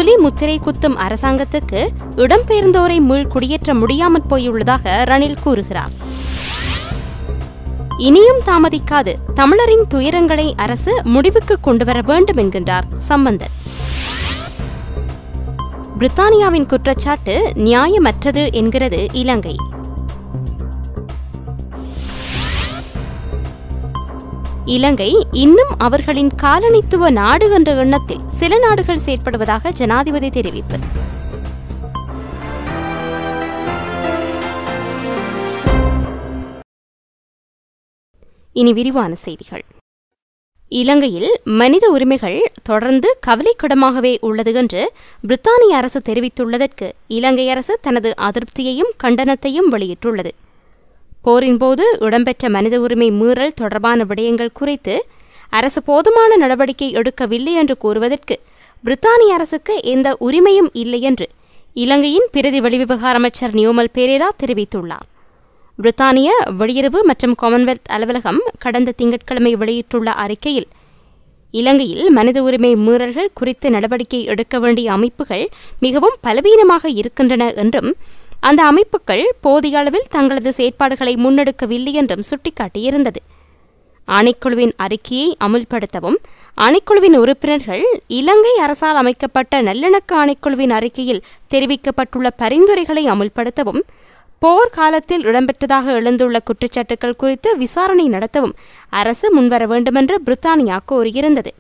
புலி முத்திரை குத்தும் அரசாங்கத்துக்கு இடம்பெயர்ந்தோரை மீள் குடியேற்ற முடியாமற் போயுள்ளதாக ரணில் கூறுகிறார் இனியும் தாமதிக்காது தமிழரின் துயரங்களை அரசு முடிவுக்கு கொண்டுவர வேண்டும் என்கின்றார் சம்பந்தன் பிரித்தானியாவின் குற்றச்சாட்டு நியாயமற்றது என்கிறது இலங்கை இலங்கை இன்னும் அவர்களின் காலனித்துவ நாடு என்ற எண்ணத்தில் சில நாடுகள் செயற்படுவதாக ஜனாதிபதி தெரிவிப்பு இனி விரிவான செய்திகள் இலங்கையில் மனித உரிமைகள் தொடர்ந்து கவலைக்கிடமாகவே உள்ளது என்று பிரித்தானிய அரசு தெரிவித்துள்ளதற்கு இலங்கை அரசு தனது அதிருப்தியையும் கண்டனத்தையும் வெளியிட்டுள்ளது போரின்போது இடம்பெற்ற மனித உரிமை மீறல் தொடர்பான விடயங்கள் குறித்து அரசு போதுமான நடவடிக்கை எடுக்கவில்லை என்று கூறுவதற்கு பிரித்தானிய அரசுக்கு எந்த உரிமையும் இல்லை என்று இலங்கையின் பிரதி வெளிவிவகார அமைச்சர் நியோமல் பெரேரா தெரிவித்துள்ளார் பிரித்தானிய வெளியுறவு மற்றும் காமன்வெல்த் அலுவலகம் கடந்த திங்கட்கிழமை வெளியிட்டுள்ள அறிக்கையில் இலங்கையில் மனித உரிமை மீறல்கள் குறித்து நடவடிக்கை எடுக்க வேண்டிய அமைப்புகள் மிகவும் பலவீனமாக இருக்கின்றன என்றும் அந்த அமைப்புகள் போதிய அளவில் தங்களது செயற்பாடுகளை முன்னெடுக்கவில்லை என்றும் சுட்டிக்காட்டியிருந்தது ஆணைக்குழுவின் அறிக்கையை அமுல்படுத்தவும் ஆணைக்குழுவின் உறுப்பினர்கள் இலங்கை அரசால் அமைக்கப்பட்ட நல்லிணக்க ஆணைக்குழுவின் அறிக்கையில் தெரிவிக்கப்பட்டுள்ள பரிந்துரைகளை அமுல்படுத்தவும் போர் காலத்தில் இடம்பெற்றதாக எழுந்துள்ள குற்றச்சாட்டுகள் குறித்து விசாரணை நடத்தவும் அரசு முன்வர வேண்டுமென்று பிரித்தானியா கோரியிருந்தது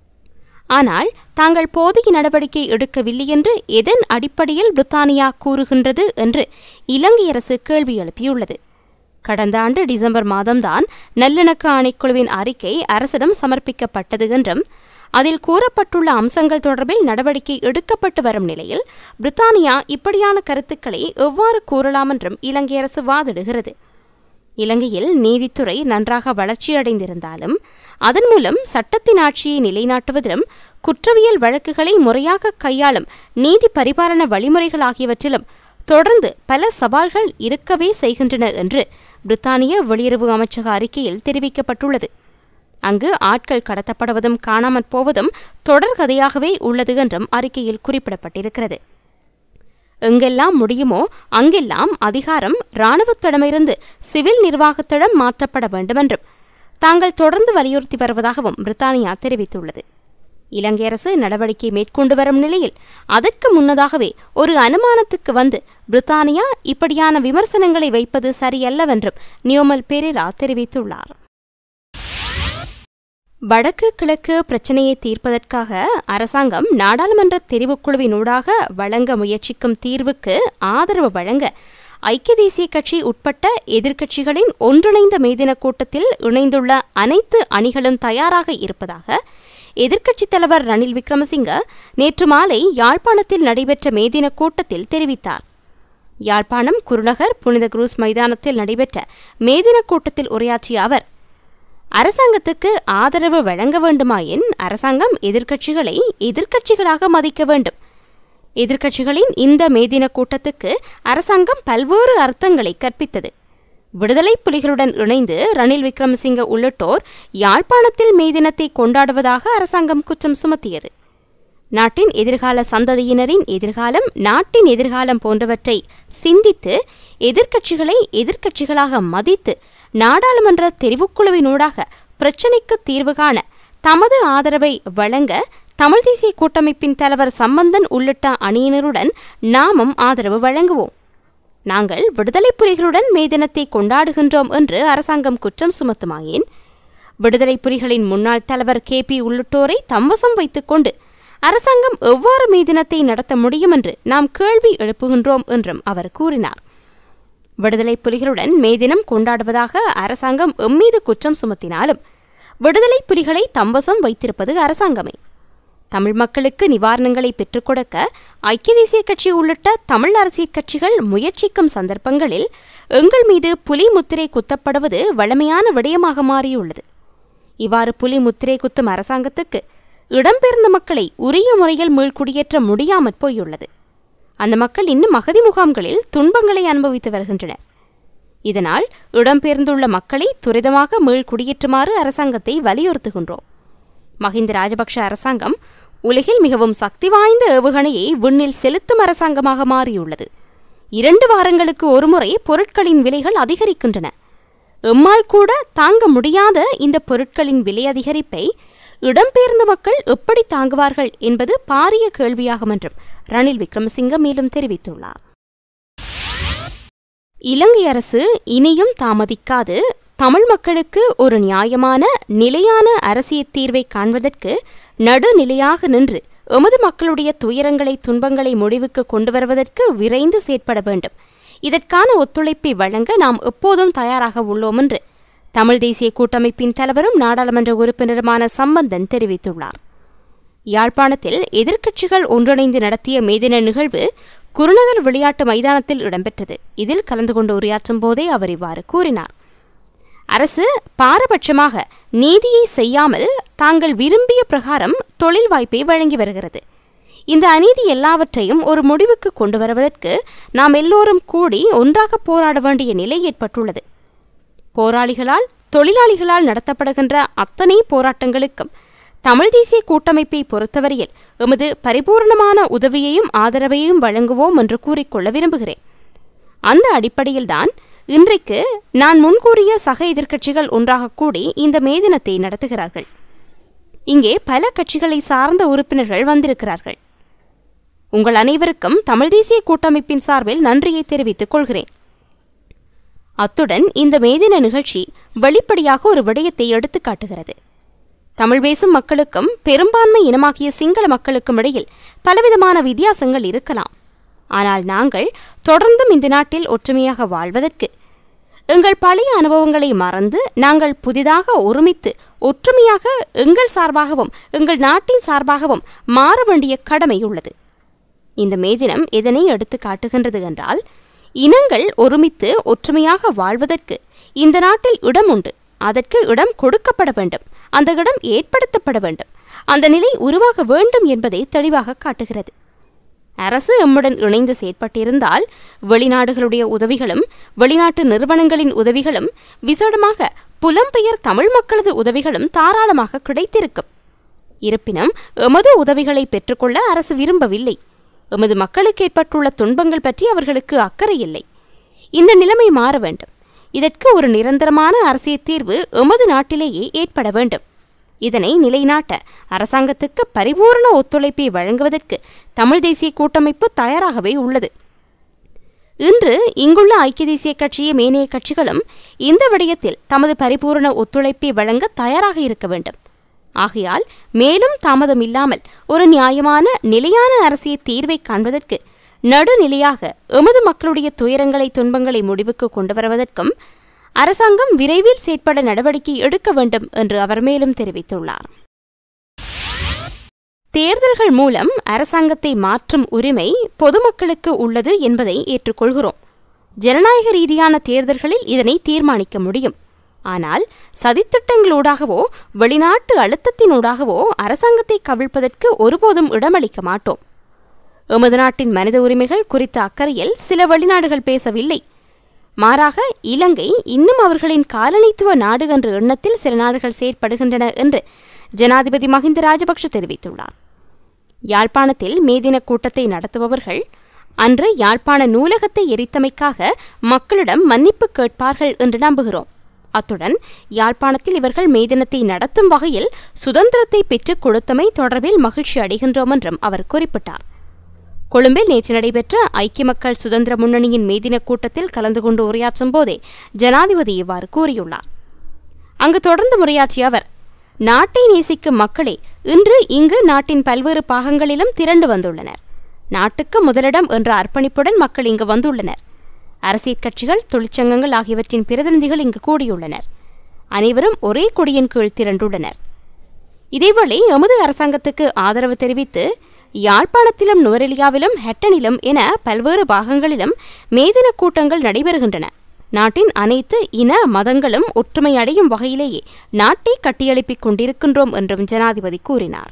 ஆனால் தாங்கள் போதிய நடவடிக்கை எடுக்கவில்லை என்று எதன் அடிப்படையில் பிரித்தானியா கூறுகின்றது என்று இலங்கை அரசு கேள்வி எழுப்பியுள்ளது கடந்த ஆண்டு டிசம்பர் மாதம்தான் நல்லிணக்க ஆணைக்குழுவின் அறிக்கை அரசிடம் சமர்ப்பிக்கப்பட்டது என்றும் அதில் கூறப்பட்டுள்ள அம்சங்கள் தொடர்பில் நடவடிக்கை எடுக்கப்பட்டு வரும் நிலையில் பிரித்தானியா இப்படியான கருத்துக்களை எவ்வாறு கூறலாம் என்றும் இலங்கை அரசு வாதிடுகிறது இலங்கையில் நீதித்துறை நன்றாக வளர்ச்சியடைந்திருந்தாலும் அதன் மூலம் சட்டத்தின் ஆட்சியை நிலைநாட்டுவதிலும் குற்றவியல் வழக்குகளை முறையாக கையாளும் நீதி பரிபாலன வழிமுறைகள் ஆகியவற்றிலும் தொடர்ந்து பல சவால்கள் இருக்கவே செய்கின்றன என்று பிரித்தானிய வெளியுறவு அமைச்சக அறிக்கையில் தெரிவிக்கப்பட்டுள்ளது அங்கு ஆட்கள் கடத்தப்படுவதும் காணாமற் போவதும் தொடர்கதையாகவே உள்ளது என்றும் அறிக்கையில் குறிப்பிடப்பட்டிருக்கிறது எங்கெல்லாம் முடியுமோ அங்கெல்லாம் அதிகாரம் இராணுவத்திடமிருந்து சிவில் நிர்வாகத்திடம் மாற்றப்பட வேண்டுமென்றும் தாங்கள் தொடர்ந்து வலியுறுத்தி வருவதாகவும் பிரித்தானியா தெரிவித்துள்ளது இலங்கை அரசு நடவடிக்கை மேற்கொண்டு வரும் நிலையில் அதற்கு முன்னதாகவே ஒரு அனுமானத்துக்கு வந்து பிரித்தானியா இப்படியான விமர்சனங்களை வைப்பது சரியல்லவென்றும் நியோமல் பெரேரா தெரிவித்துள்ளார் வடக்கு கிழக்கு பிரச்சினையை தீர்ப்பதற்காக அரசாங்கம் நாடாளுமன்ற தெரிவுக்குழுவினூடாக வழங்க முயற்சிக்கும் தீர்வுக்கு ஆதரவு வழங்க ஐக்கிய தேசிய கட்சி உட்பட்ட எதிர்க்கட்சிகளின் ஒன்றிணைந்த மேதின கூட்டத்தில் இணைந்துள்ள அனைத்து அணிகளும் தயாராக இருப்பதாக எதிர்க்கட்சித் தலைவர் ரணில் விக்ரமசிங்க நேற்று மாலை யாழ்ப்பாணத்தில் நடைபெற்ற மேதின கூட்டத்தில் தெரிவித்தார் யாழ்ப்பாணம் குருநகர் புனித குரூஸ் மைதானத்தில் நடைபெற்ற மேதின கூட்டத்தில் உரையாற்றிய அவர் அரசாங்கத்துக்கு ஆதரவு வழங்க வேண்டுமாயின் அரசாங்கம் எதிர்க்கட்சிகளை எதிர்க்கட்சிகளாக மதிக்க வேண்டும் எதிர்க்கட்சிகளின் இந்த மேதின கூட்டத்துக்கு அரசாங்கம் பல்வேறு அர்த்தங்களை கற்பித்தது விடுதலை புலிகளுடன் இணைந்து ரணில் விக்ரமசிங்க உள்ளிட்டோர் யாழ்ப்பாணத்தில் மேதினத்தை கொண்டாடுவதாக அரசாங்கம் குற்றம் சுமத்தியது நாட்டின் எதிர்கால சந்ததியினரின் எதிர்காலம் நாட்டின் எதிர்காலம் போன்றவற்றை சிந்தித்து எதிர்க்கட்சிகளை எதிர்க்கட்சிகளாக மதித்து நாடாளுமன்ற தெரிவுக்குழுவினூடாக பிரச்சினைக்கு தீர்வு காண தமது ஆதரவை வழங்க தமிழ் தேசிய கூட்டமைப்பின் தலைவர் சம்பந்தன் உள்ளிட்ட அணியினருடன் நாமும் ஆதரவு வழங்குவோம் நாங்கள் விடுதலை புலிகளுடன் மே தினத்தை கொண்டாடுகின்றோம் என்று அரசாங்கம் குற்றம் சுமத்துமாயின் விடுதலை புலிகளின் முன்னாள் தலைவர் கே பி உள்ளிட்டோரை தம்வசம் வைத்துக் கொண்டு அரசாங்கம் எவ்வாறு மே தினத்தை நடத்த முடியும் என்று நாம் கேள்வி எழுப்புகின்றோம் என்றும் அவர் கூறினார் விடுதலை புலிகளுடன் மே தினம் கொண்டாடுவதாக அரசாங்கம் எம்மீது குற்றம் சுமத்தினாலும் விடுதலை புலிகளை தம்வசம் வைத்திருப்பது அரசாங்கமே தமிழ் மக்களுக்கு நிவாரணங்களை பெற்றுக் கொடுக்க ஐக்கிய தேசிய கட்சி உள்ளிட்ட தமிழ் அரசியல் கட்சிகள் முயற்சிக்கும் சந்தர்ப்பங்களில் எங்கள் மீது புலி முத்திரை குத்தப்படுவது வழமையான விடயமாக மாறியுள்ளது இவ்வாறு புலி முத்திரை குத்தும் அரசாங்கத்துக்கு இடம்பெயர்ந்த மக்களை உரிய முறையில் மீள்குடியேற்ற முடியாமற் போயுள்ளது அந்த மக்கள் இன்னும் அகதி முகாம்களில் துன்பங்களை அனுபவித்து வருகின்றனர் இதனால் இடம்பெயர்ந்துள்ள மக்களை துரிதமாக மீள்குடியேற்றுமாறு அரசாங்கத்தை வலியுறுத்துகின்றோம் மஹிந்த ராஜபக்ஷ அரசாங்கம் உலகில் மிகவும் சக்தி வாய்ந்த ஏவுகணையை விண்ணில் செலுத்தும் அரசாங்கமாக மாறியுள்ளது இரண்டு வாரங்களுக்கு ஒருமுறை பொருட்களின் விலைகள் அதிகரிக்கின்றன எம்மால் கூட தாங்க முடியாத இந்த பொருட்களின் விலை அதிகரிப்பை இடம்பெயர்ந்த மக்கள் எப்படி தாங்குவார்கள் என்பது பாரிய கேள்வியாகும் என்றும் ரணில் விக்ரமசிங்க மேலும் தெரிவித்துள்ளார் இலங்கை அரசு இனியும் தாமதிக்காது தமிழ் மக்களுக்கு ஒரு நியாயமான நிலையான அரசியல் தீர்வை காண்பதற்கு நடுநிலையாக நின்று எமது மக்களுடைய துயரங்களை துன்பங்களை முடிவுக்கு கொண்டு வருவதற்கு விரைந்து செயற்பட வேண்டும் இதற்கான ஒத்துழைப்பை வழங்க நாம் எப்போதும் தயாராக உள்ளோம் என்று தமிழ் தேசிய கூட்டமைப்பின் தலைவரும் நாடாளுமன்ற உறுப்பினருமான சம்பந்தன் தெரிவித்துள்ளார் யாழ்ப்பாணத்தில் எதிர்க்கட்சிகள் ஒன்றிணைந்து நடத்திய மேதின நிகழ்வு குருநகர் விளையாட்டு மைதானத்தில் இடம்பெற்றது இதில் கலந்து கொண்டு உரையாற்றும் போதே அவர் இவ்வாறு கூறினார் அரசு பாரபட்சமாக நீதியை செய்யாமல் தாங்கள் விரும்பிய பிரகாரம் தொழில் வாய்ப்பை வழங்கி வருகிறது இந்த அநீதி எல்லாவற்றையும் ஒரு முடிவுக்கு கொண்டு வருவதற்கு நாம் எல்லோரும் கூடி ஒன்றாக போராட வேண்டிய நிலை ஏற்பட்டுள்ளது போராளிகளால் தொழிலாளிகளால் நடத்தப்படுகின்ற அத்தனை போராட்டங்களுக்கும் தமிழ் தேசிய கூட்டமைப்பை பொறுத்தவரையில் எமது பரிபூர்ணமான உதவியையும் ஆதரவையும் வழங்குவோம் என்று கூறிக்கொள்ள விரும்புகிறேன் அந்த அடிப்படையில்தான் இன்றைக்கு நான் முன்கூறிய சக எதிர்க்கட்சிகள் ஒன்றாக கூடி இந்த மேதினத்தை நடத்துகிறார்கள் இங்கே பல கட்சிகளை சார்ந்த உறுப்பினர்கள் வந்திருக்கிறார்கள் உங்கள் அனைவருக்கும் தமிழ் தேசிய கூட்டமைப்பின் சார்பில் நன்றியை தெரிவித்துக் கொள்கிறேன் அத்துடன் இந்த மேதின நிகழ்ச்சி வெளிப்படையாக ஒரு விடயத்தை எடுத்துக் காட்டுகிறது தமிழ் பேசும் மக்களுக்கும் பெரும்பான்மை இனமாகிய சிங்கள மக்களுக்கும் இடையில் பலவிதமான வித்தியாசங்கள் இருக்கலாம் ஆனால் நாங்கள் தொடர்ந்தும் இந்த நாட்டில் ஒற்றுமையாக வாழ்வதற்கு எங்கள் பழைய அனுபவங்களை மறந்து நாங்கள் புதிதாக ஒருமித்து ஒற்றுமையாக எங்கள் சார்பாகவும் எங்கள் நாட்டின் சார்பாகவும் மாற வேண்டிய கடமை உள்ளது இந்த மேதினம் எதனை எடுத்து காட்டுகின்றது என்றால் இனங்கள் ஒருமித்து ஒற்றுமையாக வாழ்வதற்கு இந்த நாட்டில் இடம் உண்டு அதற்கு இடம் கொடுக்கப்பட வேண்டும் அந்த இடம் ஏற்படுத்தப்பட வேண்டும் அந்த நிலை உருவாக வேண்டும் என்பதை தெளிவாக காட்டுகிறது அரசு எம்முடன் இணைந்து செயற்பட்டிருந்தால் வெளிநாடுகளுடைய உதவிகளும் வெளிநாட்டு நிறுவனங்களின் உதவிகளும் விசேடமாக புலம்பெயர் தமிழ் மக்களது உதவிகளும் தாராளமாக கிடைத்திருக்கும் இருப்பினும் எமது உதவிகளை பெற்றுக்கொள்ள அரசு விரும்பவில்லை எமது மக்களுக்கு ஏற்பட்டுள்ள துன்பங்கள் பற்றி அவர்களுக்கு அக்கறை இல்லை இந்த நிலைமை மாற வேண்டும் இதற்கு ஒரு நிரந்தரமான அரசியல் தீர்வு எமது நாட்டிலேயே ஏற்பட வேண்டும் இதனை நிலைநாட்ட அரசாங்கத்துக்கு பரிபூரண ஒத்துழைப்பை வழங்குவதற்கு தமிழ் தேசிய கூட்டமைப்பு தயாராகவே உள்ளது இன்று இங்குள்ள ஐக்கிய தேசிய கட்சியும் ஏனைய கட்சிகளும் இந்த விடயத்தில் தமது பரிபூரண ஒத்துழைப்பை வழங்க தயாராக இருக்க வேண்டும் ஆகையால் மேலும் தாமதம் இல்லாமல் ஒரு நியாயமான நிலையான அரசியல் தீர்வை காண்பதற்கு நடுநிலையாக எமது மக்களுடைய துயரங்களை துன்பங்களை முடிவுக்கு கொண்டு வருவதற்கும் அரசாங்கம் விரைவில் செயற்பட நடவடிக்கை எடுக்க வேண்டும் என்று அவர் மேலும் தெரிவித்துள்ளார் தேர்தல்கள் மூலம் அரசாங்கத்தை மாற்றும் உரிமை பொதுமக்களுக்கு உள்ளது என்பதை ஏற்றுக்கொள்கிறோம் ஜனநாயக ரீதியான தேர்தல்களில் இதனை தீர்மானிக்க முடியும் ஆனால் சதித்திட்டங்களூடாகவோ வெளிநாட்டு அழுத்தத்தினூடாகவோ அரசாங்கத்தை கவிழ்ப்பதற்கு ஒருபோதும் இடமளிக்க மாட்டோம் எமது நாட்டின் மனித உரிமைகள் குறித்த அக்கறையில் சில வெளிநாடுகள் பேசவில்லை மாறாக இலங்கை இன்னும் அவர்களின் காலனித்துவ நாடு என்ற எண்ணத்தில் சில நாடுகள் செயற்படுகின்றன என்று ஜனாதிபதி மஹிந்த ராஜபக்ஷ தெரிவித்துள்ளார் யாழ்ப்பாணத்தில் மேதின கூட்டத்தை நடத்துபவர்கள் அன்று யாழ்ப்பாண நூலகத்தை எரித்தமைக்காக மக்களிடம் மன்னிப்பு கேட்பார்கள் என்று நம்புகிறோம் அத்துடன் யாழ்ப்பாணத்தில் இவர்கள் மேதினத்தை நடத்தும் வகையில் சுதந்திரத்தை பெற்றுக் கொடுத்தமை தொடர்பில் மகிழ்ச்சி அடைகின்றோம் என்றும் அவர் குறிப்பிட்டார் கொழும்பில் நேற்று நடைபெற்ற ஐக்கிய மக்கள் சுதந்திர முன்னணியின் மேதின கூட்டத்தில் கலந்து கொண்டு உரையாற்றும் போதே ஜனாதிபதி இவ்வாறு கூறியுள்ளார் அங்கு தொடர்ந்து உரையாற்றிய அவர் நாட்டை நேசிக்கும் மக்களே இன்று இங்கு நாட்டின் பல்வேறு பாகங்களிலும் திரண்டு வந்துள்ளனர் நாட்டுக்கு முதலிடம் என்ற அர்ப்பணிப்புடன் மக்கள் இங்கு வந்துள்ளனர் அரசியல் கட்சிகள் தொழிற்சங்கங்கள் ஆகியவற்றின் பிரதிநிதிகள் இங்கு கூடியுள்ளனர் அனைவரும் ஒரே கொடியின் கீழ் திரண்டுள்ளனர் இதேவேளை எமது அரசாங்கத்துக்கு ஆதரவு தெரிவித்து யாழ்ப்பாணத்திலும் நுவரெலியாவிலும் ஹெட்டனிலும் என பல்வேறு பாகங்களிலும் மேதின கூட்டங்கள் நடைபெறுகின்றன நாட்டின் அனைத்து இன மதங்களும் ஒற்றுமை அடையும் வகையிலேயே நாட்டை கட்டியெழுப்பிக் கொண்டிருக்கின்றோம் என்றும் ஜனாதிபதி கூறினார்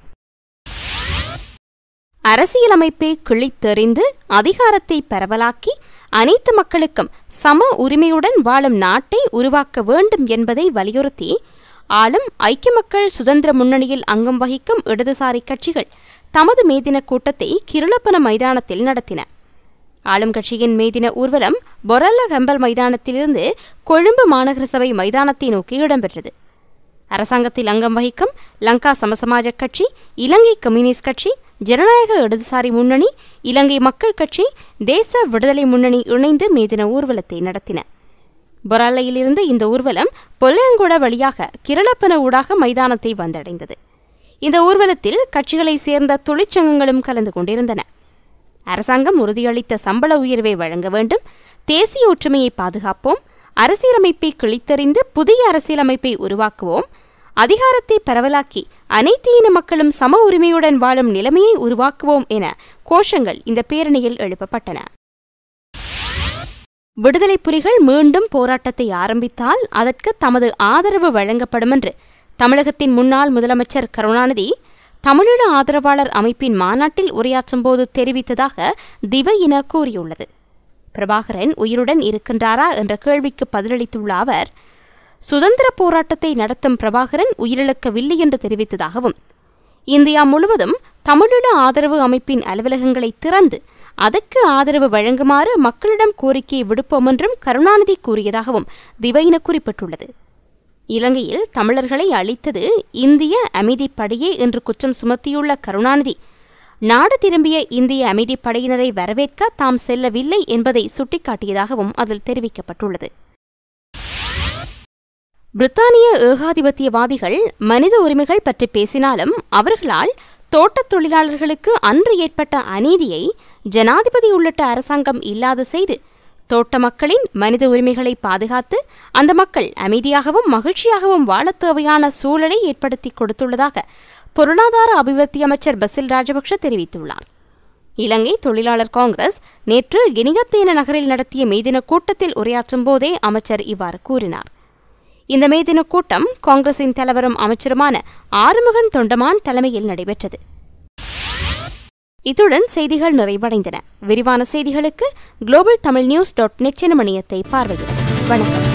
அரசியலமைப்பை கிழித்தெறிந்து அதிகாரத்தை பரவலாக்கி அனைத்து மக்களுக்கும் சம உரிமையுடன் வாழும் நாட்டை உருவாக்க வேண்டும் என்பதை வலியுறுத்தி ஆளும் ஐக்கிய மக்கள் சுதந்திர முன்னணியில் அங்கம் வகிக்கும் இடதுசாரி கட்சிகள் தமது மேதின கூட்டத்தை கிருளப்பன மைதானத்தில் நடத்தின ஆளும் கட்சியின் மேதின ஊர்வலம் பொரல்ல கம்பல் மைதானத்திலிருந்து கொழும்பு மாநகர சபை மைதானத்தை நோக்கி இடம்பெற்றது அரசாங்கத்தில் அங்கம் வகிக்கும் லங்கா சமசமாஜ கட்சி இலங்கை கம்யூனிஸ்ட் கட்சி ஜனநாயக இடதுசாரி முன்னணி இலங்கை மக்கள் கட்சி தேச விடுதலை முன்னணி இணைந்து மேதின ஊர்வலத்தை நடத்தின பொராலையிலிருந்து இந்த ஊர்வலம் பொல்லையங்குட வழியாக கிரளப்பன ஊடாக மைதானத்தை வந்தடைந்தது இந்த ஊர்வலத்தில் கட்சிகளைச் சேர்ந்த தொழிற்சங்கங்களும் கலந்து கொண்டிருந்தன அரசாங்கம் உறுதியளித்த சம்பள உயர்வை வழங்க வேண்டும் தேசிய ஒற்றுமையை பாதுகாப்போம் அரசியலமைப்பை கிழித்தறிந்து புதிய அரசியலமைப்பை உருவாக்குவோம் அதிகாரத்தை பரவலாக்கி அனைத்து இன மக்களும் சம உரிமையுடன் வாழும் நிலைமையை உருவாக்குவோம் என கோஷங்கள் இந்த பேரணியில் எழுப்பப்பட்டன விடுதலை புலிகள் மீண்டும் போராட்டத்தை ஆரம்பித்தால் அதற்கு தமது ஆதரவு வழங்கப்படும் என்று தமிழகத்தின் முன்னாள் முதலமைச்சர் கருணாநிதி தமிழீழ ஆதரவாளர் அமைப்பின் மாநாட்டில் உரையாற்றும் போது தெரிவித்ததாக திவையின கூறியுள்ளது பிரபாகரன் உயிருடன் இருக்கின்றாரா என்ற கேள்விக்கு பதிலளித்துள்ள அவர் சுதந்திர போராட்டத்தை நடத்தும் பிரபாகரன் உயிரிழக்கவில்லை என்று தெரிவித்ததாகவும் இந்தியா முழுவதும் தமிழீழ ஆதரவு அமைப்பின் அலுவலகங்களை திறந்து அதற்கு ஆதரவு வழங்குமாறு மக்களிடம் கோரிக்கையை விடுப்போம் என்றும் கருணாநிதி கூறியதாகவும் திவையின குறிப்பிட்டுள்ளது இலங்கையில் தமிழர்களை அழித்தது இந்திய அமைதிப்படையே என்று குற்றம் சுமத்தியுள்ள கருணாநிதி நாடு திரும்பிய இந்திய அமைதிப்படையினரை வரவேற்க தாம் செல்லவில்லை என்பதை சுட்டிக்காட்டியதாகவும் அதில் தெரிவிக்கப்பட்டுள்ளது பிரித்தானிய ஏகாதிபத்தியவாதிகள் மனித உரிமைகள் பற்றி பேசினாலும் அவர்களால் தோட்டத் தொழிலாளர்களுக்கு அன்று ஏற்பட்ட அநீதியை ஜனாதிபதி உள்ளிட்ட அரசாங்கம் இல்லாது செய்து தோட்ட மக்களின் மனித உரிமைகளை பாதுகாத்து அந்த மக்கள் அமைதியாகவும் மகிழ்ச்சியாகவும் வாழத் தேவையான சூழலை ஏற்படுத்தி கொடுத்துள்ளதாக பொருளாதார அபிவிருத்தி அமைச்சர் பசில் ராஜபக்ஷ தெரிவித்துள்ளார் இலங்கை தொழிலாளர் காங்கிரஸ் நேற்று கினிகத்தேன நகரில் நடத்திய மேதின கூட்டத்தில் உரையாற்றும் போதே அமைச்சர் இவ்வாறு கூறினார் இந்த மேதின கூட்டம் காங்கிரசின் தலைவரும் அமைச்சருமான ஆறுமுகன் தொண்டமான் தலைமையில் நடைபெற்றது இத்துடன் செய்திகள் நிறைவடைந்தன விரிவான செய்திகளுக்கு global Tamil news dot net எனும் இணையத்தை பார்வையிடும் வணக்கம்